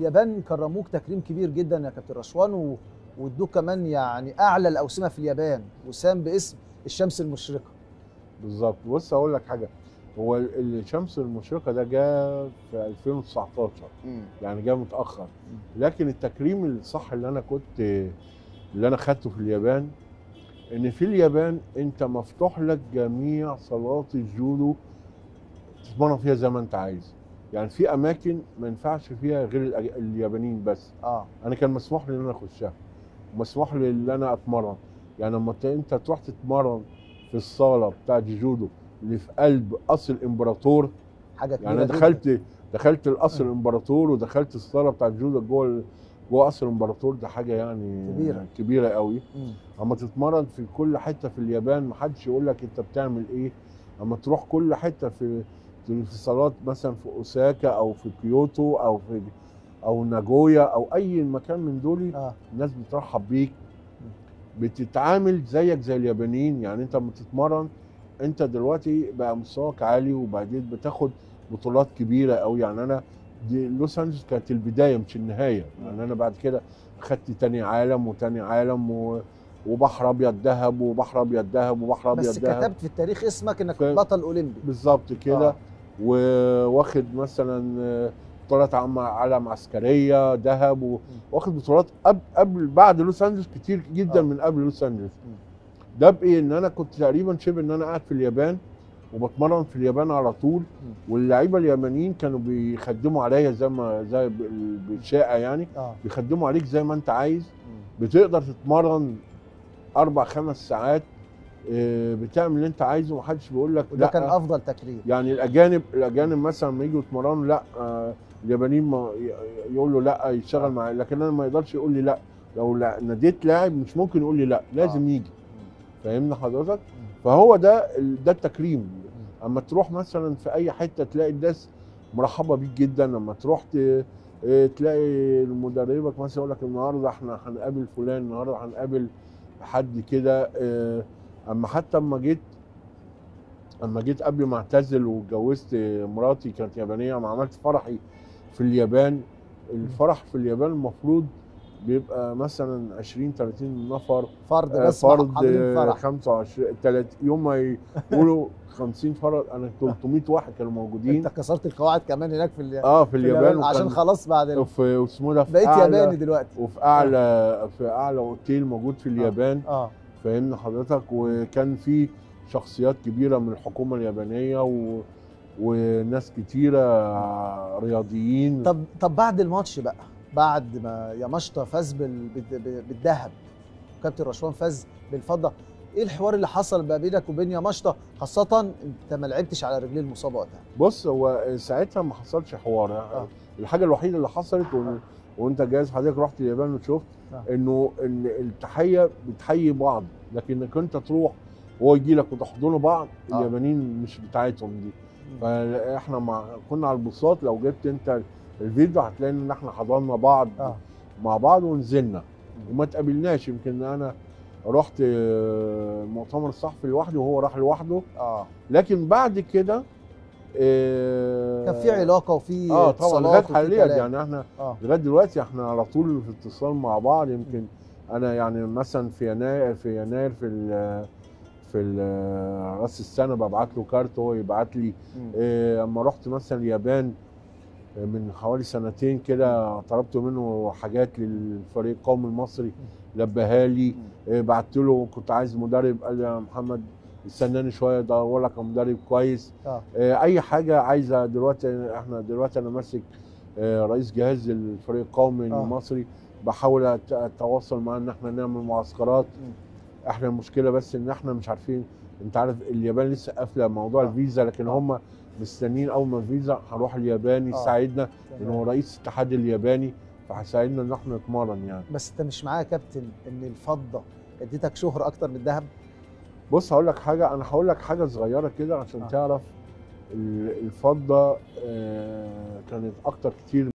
اليابان كرموك تكريم كبير جدا يا كابتن رشوان و... وادوك كمان يعني اعلى الاوسمه في اليابان وسام باسم الشمس المشرقه بالظبط بص اقول لك حاجه هو ال- الشمس المشرقه ده جه في 2019 يعني جه متاخر لكن التكريم الصح اللي انا كنت اللي انا خدته في اليابان ان في اليابان انت مفتوح لك جميع صالات الجودو تتمرن فيها زي ما انت عايز يعني في اماكن ما ينفعش فيها غير الأج- اليابانيين بس اه انا كان مسموح لي ان انا اخشها ومسموح لي ان انا اتمرن يعني لما ت- انت تروح تتمرن في الصاله بتاعت الجودو اللي في قلب قصر الامبراطور حاجه كبيره يعني انا جداً. دخلت دخلت القصر آه. الامبراطور ودخلت الصاله بتاعت الجودو جوه ال- جوه قصر الامبراطور ده حاجه يعني كبيرة. كبيره قوي مم. اما تتمرن في كل حته في اليابان محدش يقول لك انت بتعمل ايه اما تروح كل حته في في صالات مثلا في اوساكا او في كيوتو او في او ناجويا او اي مكان من دول اه الناس بترحب بيك بتتعامل زيك زي اليابانيين يعني انت لما تتمرن انت دلوقتي بقى مستواك عالي وبعدين بتاخد بطولات كبيره قوي يعني انا دي لوس انجلوس كانت البدايه مش النهايه يعني انا بعد كده خدت تاني عالم وتاني عالم و... وبحر ابيض ذهب وبحر ابيض ذهب وبحر ابيض بس ذهب كتبت في التاريخ اسمك انك ف- بطل اولمبي بالظبط كده آه. وواخد مثلا آه، بطولات عم- عالم عسكريه ذهب و- واخد بطولات قبل قبل بعد لوس انجلوس كتير جدا آه. من قبل لوس انجلوس مم. ده بايه ان انا كنت تقريبا شبه ان انا قاعد في اليابان وبتمرن في اليابان على طول واللعيبه اليابانيين كانوا بيخدموا عليا زي ما زي بال- بالشائع يعني اه بيخدموا عليك زي ما انت عايز مم. بتقدر تتمرن اربع خمس ساعات آه، بتعمل اللي انت عايزه ومحدش بيقول لك وده لا كان افضل تكريم يعني الاجانب الاجانب مثلا لما يجوا يتمرنوا لا آه، اليابانيين ما ي- يقول له لا يشتغل آه. معايا لكن انا ما يقدرش يقول لي لا لو لا- ناديت لاعب مش ممكن يقول لي لا لازم يجي فاهمني حضرتك فهو ده ال- ده التكريم اما تروح مثلا في اي حته تلاقي الناس مرحبه بيك جدا لما تروح ت- إيه، تلاقي مدربك مثلا يقول لك النهارده احنا هنقابل فلان النهارده هنقابل حد كده إيه، اما حتى اما جيت اما جيت قبل ما اعتزل واتجوزت مراتي كانت يابانيه اما عملت فرحي في اليابان الفرح في اليابان المفروض بيبقى مثلا 20 30 نفر فرد آه، بس فرد حاضرين آه، فرح 25 تلات يوم ما يقولوا 50 فرد انا 300 واحد كانوا موجودين انت كسرت القواعد كمان هناك في, اليابان اه في اليابان عشان وكان- خلاص بعد ال... في اسمه ده في بقيت أعلى- ياباني دلوقتي وفي اعلى في اعلى اوتيل موجود في اليابان اه فاهمني حضرتك وكان في شخصيات كبيره من الحكومه اليابانيه و... وناس كتيره رياضيين طب طب بعد الماتش بقى بعد ما ياماشتا فاز بال... بال- بالذهب كابتن رشوان فاز بالفضه ايه الحوار اللي حصل ما بينك وبين ياماشتا خاصه انت ما لعبتش على رجليه المصابه وقتها بص هو ساعتها ما حصلش حوار آه. الحاجه الوحيده اللي حصلت و... وانت جاهز حضرتك رحت اليابان وشفت آه. انه ان التحيه بتحيي بعض لكن انك انت تروح وهو يجي لك وتحضنوا بعض آه. اليابانيين مش بتاعتهم دي فاحنا مع كنا على البساط لو جبت انت الفيديو هتلاقي ان احنا حضنا بعض اه مع بعض ونزلنا وما تقابلناش يمكن انا رحت آه، المؤتمر الصحفي لوحدي وهو راح لوحده اه لكن بعد كده آه، كان في علاقه وفي اه طبعا اتصالات لغايه وفي حاليا كلام. يعني احنا اه لغايه دلوقتي احنا على طول في اتصال مع بعض يمكن انا يعني مثلا في يناير في يناير في ال في ال- راس السنه ببعت له كارت هو يبعت لي مم. إيه، اما رحت مثلا اليابان من حوالي سنتين كده طلبت منه حاجات للفريق القومي المصري لباها لي إيه، بعت له كنت عايز مدرب قال لي يا محمد استناني شويه ادور لك على مدرب كويس اه إيه، اي حاجه عايزه دلوقتي احنا دلوقتي انا ماسك آه، رئيس جهاز الفريق القومي آه. المصري بحاول أت- اتواصل معاه ان احنا نعمل معسكرات مم. احنا المشكله بس ان احنا مش عارفين انت عارف اليابان لسه قافله موضوع آه. الفيزا لكن آه. هم مستنيين اول ما الفيزا هنروح اليابان آه. يساعدنا تمام. لان هو رئيس الاتحاد الياباني فهيساعدنا ان احنا نتمرن يعني بس انت مش معايا يا كابتن ان الفضه اديتك شهره اكتر من الذهب بص هقول لك حاجه انا هقول لك حاجه صغيره كده عشان آه. تعرف ال- الفضه آه، كانت اكتر كتير